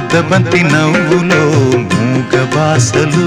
ముద్దబంతి నవ్వులో మూగ బాసలు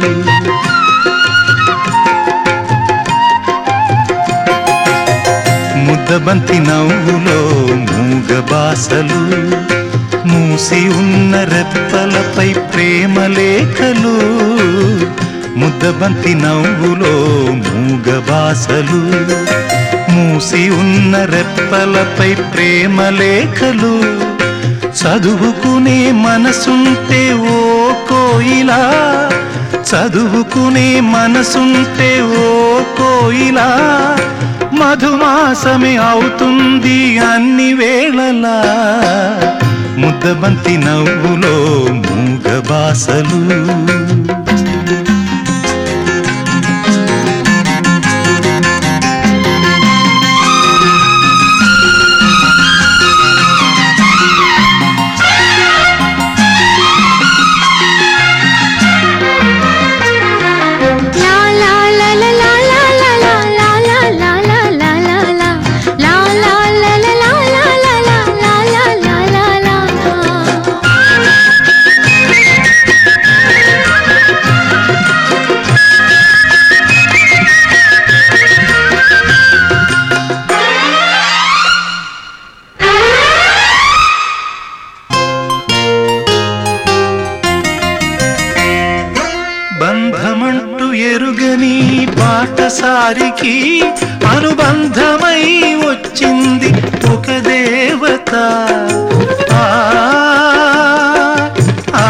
ముద్దబంతి నవ్వులో మూగ బాసలు మూసి ఉన్న రెప్పలపై ప్రేమ లేఖలు ముద్దబంతి నవ్వులో మూగ బాసలు మూసి ఉన్న రెప్పలపై ప్రేమ లేఖలు చదువుకునే మనసుంటే ఓ కోయిలా చదువుకునే మనసుంటే ఓ కోయిలా మధుమాసమే అవుతుంది అన్ని వేళలా ముద్దబంతి నవ్వులో మూగ బాసలు La la la la la la la la la la la la la la la La la la la la la la la la la la la la బంధమంటూ ఎరుగని బాటసారికి అనుబంధమై వచ్చింది ఒక దేవత ఆ, ఆ,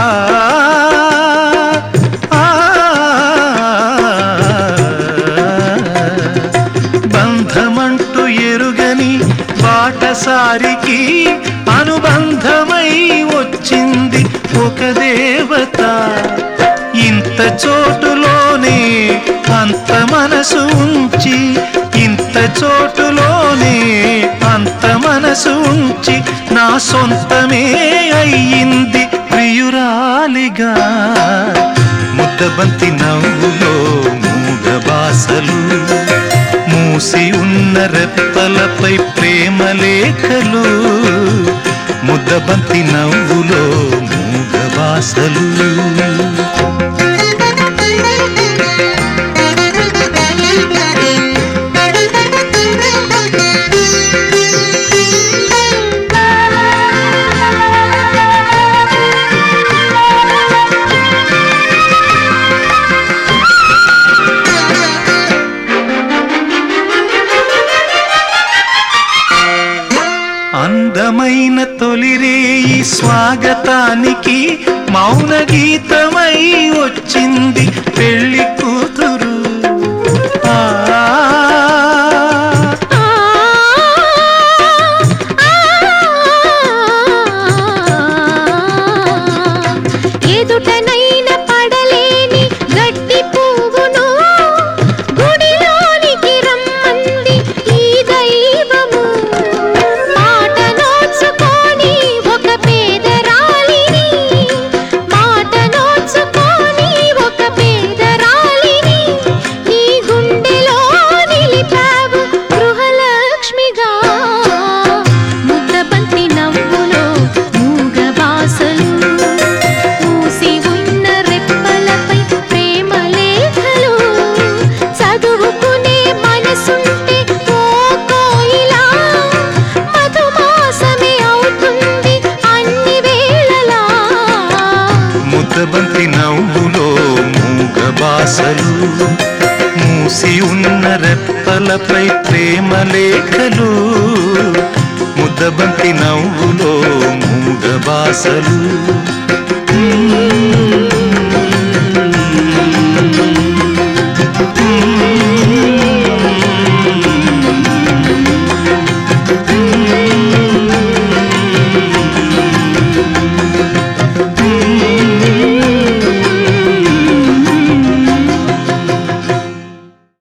ఆ, బంధమంటూ ఎరుగని బాటసారికి అనుబంధమై వచ్చింది ఒక దేవత ఇంత చోటులోనే అంత మనసు ఉంచి ఇంత చోటులోనే అంత మనసు ఉంచి నా సొంతమే అయ్యింది ప్రియురాలిగా ముద్దబంతి నవ్వులో మూగ బాసలు మూసి ఉన్న రెప్పలపై ప్రేమ లేఖలు ముద్దబంతి నవ్వులో మూగ బాసలు అందమైన తొలిరేయి స్వాగతానికి మౌన గీతమై వచ్చింది పెళ్లి కూతురు ఆ, ఎదుటనైన పడలేని గడ్డి పువ్వును గుడిలోనికి రమ్మంది ఈ దైవము మాట నోచుకొని ఒక పేదరాలిని మాట నోచుకొని ఒక పేదరాలిని నీ గుండెలో నిలిపావు గృహలక్ష్మిగా ముద్దబంతి నవ్వులో మూగ వాసలు మూసి ఉన్న రెప్పలపై ప్రేమ లేఖలు చదువుకునే మనసుంటే ఓ కోయిలా మధుమాసమే అవుతుంది అన్ని వేళలా ముద్దబంతి నవ్వులో మూగ బాసలు మూసి ఉన్న రెప్పలపై ప్రేమ లేఖలు ముద్దబంతి నవ్వులో మూగ బాసలు